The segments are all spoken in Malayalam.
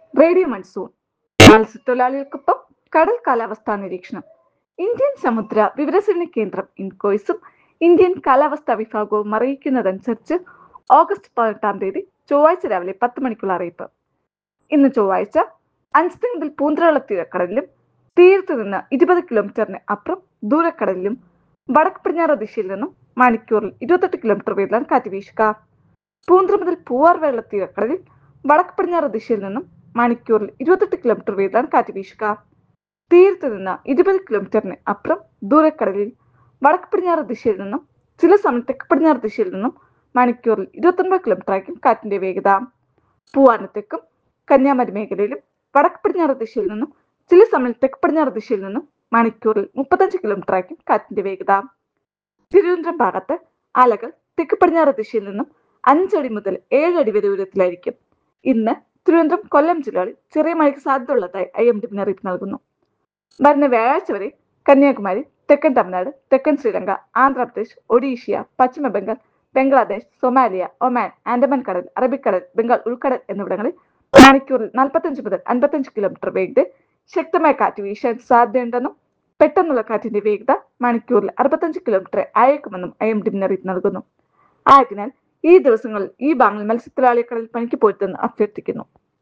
റേഡിയോ മൺസൂൺ മത്സ്യത്തൊഴിലാളികൾക്കൊപ്പം കടൽ കാലാവസ്ഥാ നിരീക്ഷണം ഇന്ത്യൻ സമുദ്ര വിവരസേവന കേന്ദ്രം ഇൻകോയ്സും ഇന്ത്യൻ കാലാവസ്ഥാ വിഭാഗവും അറിയിക്കുന്നതനുസരിച്ച് ഓഗസ്റ്റ് പതിനെട്ടാം തീയതി ചൊവ്വാഴ്ച രാവിലെ പത്ത് മണിക്കുള്ള അറിയിപ്പ് ഇന്ന് ചൊവ്വാഴ്ച അഞ്ച് മുതൽ പൂന്തറയുള്ള തീരക്കടലിലും തീരത്ത് നിന്ന് ഇരുപത് കിലോമീറ്ററിന് അപ്പുറം ദൂരക്കടലിലും വടക്ക് പടിഞ്ഞാറ് ദിശയിൽ നിന്നും മണിക്കൂറിൽ ഇരുപത്തെട്ട് കിലോമീറ്റർ വേഗത്തിലാണ് കാറ്റ് വീശുക പൂന്തറ മുതൽ പൂവാർ വെള്ള തീരക്കടലിൽ വടക്ക് പടിഞ്ഞാറ് ദിശയിൽ നിന്നും മണിക്കൂറിൽ ഇരുപത്തെട്ട് കിലോമീറ്റർ വേഗത്തിലാണ് കാറ്റ് വീശുക തീരത്ത് നിന്ന് ഇരുപത് കിലോമീറ്ററിന് അപ്പുറം ദൂരക്കടലിൽ വടക്ക് പടിഞ്ഞാറ് ദിശയിൽ നിന്നും ചില സമയം തെക്ക് പടിഞ്ഞാറ് ദിശയിൽ നിന്നും മണിക്കൂറിൽ ഇരുപത്തൊൻപത് കിലോമീറ്റർ ആയിരിക്കും കാറ്റിന്റെ വേഗത പൂവാനത്തേക്കും കന്യാകുമാരി മേഖലയിലും വടക്ക് പടിഞ്ഞാറ് ദിശയിൽ നിന്നും ചില സമയം തെക്ക് പടിഞ്ഞാറ് ദിശയിൽ നിന്നും മണിക്കൂറിൽ മുപ്പത്തഞ്ച് കിലോമീറ്റർ ആയിരിക്കും കാറ്റിന്റെ വേഗത തിരുവനന്തപുരം ഭാഗത്ത് അലകൾ തെക്ക് പടിഞ്ഞാറ് ദിശയിൽ നിന്നും അഞ്ചടി മുതൽ ഏഴടി വരെ ഉയരത്തിലായിരിക്കും ഇന്ന് തിരുവനന്തപുരം കൊല്ലം ജില്ലകളിൽ ചെറിയ മഴയ്ക്ക് സാധ്യതയുള്ളതായി ഐ എം ഡി മുന്നറിയിപ്പ് നൽകുന്നു വരുന്ന വ്യാഴാഴ്ച വരെ കന്യാകുമാരി തെക്കൻ തമിഴ്നാട് തെക്കൻ ശ്രീലങ്ക ആന്ധ്രാപ്രദേശ് ഒഡീഷ്യ പശ്ചിമ ബംഗാൾ ബംഗ്ലാദേശ് സൊമാലിയ ഒമാൻ ആൻഡമാൻ കടൽ അറബിക്കടൽ ബംഗാൾ ഉൾക്കടൽ എന്നിവിടങ്ങളിൽ മണിക്കൂറിൽ നാൽപ്പത്തഞ്ച് മുതൽ അൻപത്തഞ്ച് കിലോമീറ്റർ വേഗതയിൽ ശക്തമായ കാറ്റ് വീശാൻ സാധ്യതയുണ്ടെന്നും പെട്ടെന്നുള്ള കാറ്റിന്റെ വേഗത മണിക്കൂറിൽ അറുപത്തഞ്ച് കിലോമീറ്റർ അയക്കുമെന്നും ഐ എം ഡി മുന്നറിയിപ്പ് നൽകുന്നു ആയതിനാൽ ഈ ദിവസങ്ങളിൽ ഈ ഭാഗങ്ങൾ മത്സ്യത്തൊഴിലാളി കടൽ പണിക്ക് പോയിട്ടെന്ന് അഭ്യർത്ഥിക്കുന്നു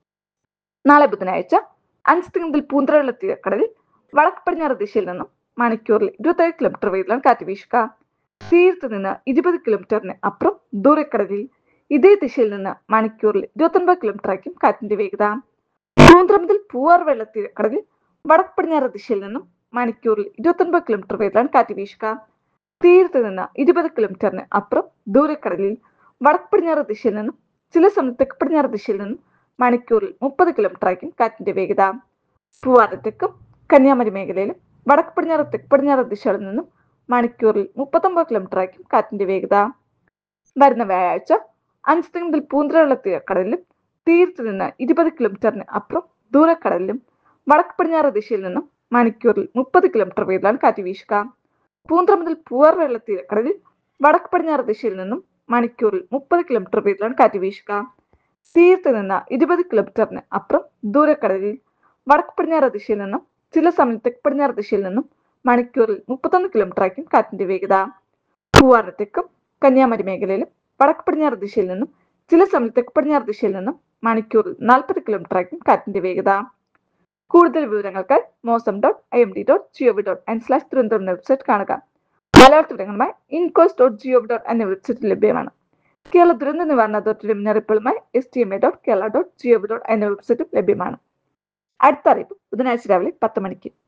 നാളെ ബുധനാഴ്ച അഞ്ച് മുതൽ പൂന്തറയുള്ള തീരക്കടലിൽ വടക്ക് പടിഞ്ഞാറ് ദിശയിൽ നിന്നും മണിക്കൂറിൽ ഇരുപത്തേഴ് കിലോമീറ്റർ വേഗത്തിലാണ് കാറ്റ് വീശുക തീരത്ത് നിന്ന് ഇരുപത് കിലോമീറ്ററിന് അപ്പുറം ദൂരക്കടലിൽ ഇതേ ദിശയിൽ നിന്ന് മണിക്കൂറിൽ ഇരുപത്തൊൻപത് കിലോമീറ്റർ ആയിരിക്കും കാറ്റിന്റെ വേഗത പൂന്തറ മുതൽ പൂവാർ വെള്ള തീരക്കടലിൽ വടക്ക് പടിഞ്ഞാറ് ദിശയിൽ നിന്നും മണിക്കൂറിൽ ഇരുപത്തൊൻപത് കിലോമീറ്റർ വേഗത്തിലാണ് കാറ്റ് വീശുക തീരത്ത് നിന്ന് ഇരുപത് കിലോമീറ്ററിന് അപ്പുറം ദൂരക്കടലിൽ വടക്ക് പടിഞ്ഞാറ് ദിശയിൽ നിന്നും ചില സമയം തെക്ക് പടിഞ്ഞാറ് ദിശയിൽ നിന്നും മണിക്കൂറിൽ മുപ്പത് കിലോമീറ്റർ ആയിരിക്കും കാറ്റിന്റെ വേഗത പൂവാരത്തേക്കും കന്യാകുമാരി മേഖലയിലും വടക്ക് പടിഞ്ഞാറ് തെക്ക് പടിഞ്ഞാറ് ദിശകളിൽ നിന്നും മണിക്കൂറിൽ മുപ്പത്തൊമ്പത് കിലോമീറ്റർ ആയിരിക്കും കാറ്റിന്റെ വേഗത വരുന്ന വ്യാഴാഴ്ച അഞ്ച് മുതൽ പൂന്തറയുള്ള തീരക്കടലിലും തീരത്ത് നിന്ന് ഇരുപത് കിലോമീറ്ററിന് അപ്പുറം ദൂരക്കടലിലും വടക്ക് പടിഞ്ഞാറ് ദിശയിൽ നിന്നും മണിക്കൂറിൽ മുപ്പത് കിലോമീറ്റർ വേഗത്തിലാണ് കാറ്റ് വീശുക പൂന്തറ മുതൽ പൂവാർ വെള്ള തീരക്കടലിൽ വടക്ക് പടിഞ്ഞാറ് ദിശയിൽ നിന്നും മണിക്കൂറിൽ മുപ്പത് കിലോമീറ്റർ വേഗത്തിലാണ് കാറ്റ് വീശുക തീരത്ത് നിന്ന് ഇരുപത് കിലോമീറ്ററിന് അപ്പുറം ദൂരക്കടലിൽ വടക്ക് പടിഞ്ഞാറ് ദിശയിൽ നിന്നും ചില സമയം തെക്ക് പടിഞ്ഞാറ് ദിശയിൽ നിന്നും മണിക്കൂറിൽ മുപ്പത്തൊന്ന് കിലോമീറ്റർ ആയിരിക്കും കാറ്റിന്റെ വേഗത പൂവാനത്തേക്കും കന്യാകുമാരി മേഖലയിലും വടക്ക് പടിഞ്ഞാറ് ദിശയിൽ നിന്നും ചില സമയം തെക്ക് പടിഞ്ഞാറ് ദിശയിൽ നിന്നും മണിക്കൂറിൽ നാൽപ്പത് കിലോമീറ്റർ ആയിരിക്കും കാറ്റിന്റെ വേഗത കൂടുതൽ വിവരങ്ങൾക്ക് mausam dot I M D dot G O V dot in slash Thiruvananthapuram എന്ന വെബ്സൈറ്റ് കാണുക മലയാള വിവരങ്ങളുമായി ഇൻകോസ് ഡോട്ട് ജിഒവി ഡോട്ട് എന്ന വെബ്സൈറ്റ് ലഭ്യമാണ് കേരള ദുരന്ത നിവാരണ അതോറിറ്റിയുടെ മുന്നറിയിപ്പുകളുമായി S T M A dot Kerala dot G O V dot എന്ന വെബ്സൈറ്റും ലഭ്യമാണ് അടുത്ത അറിയിപ്പ് ബുധനാഴ്ച രാവിലെ പത്ത് മണിക്ക്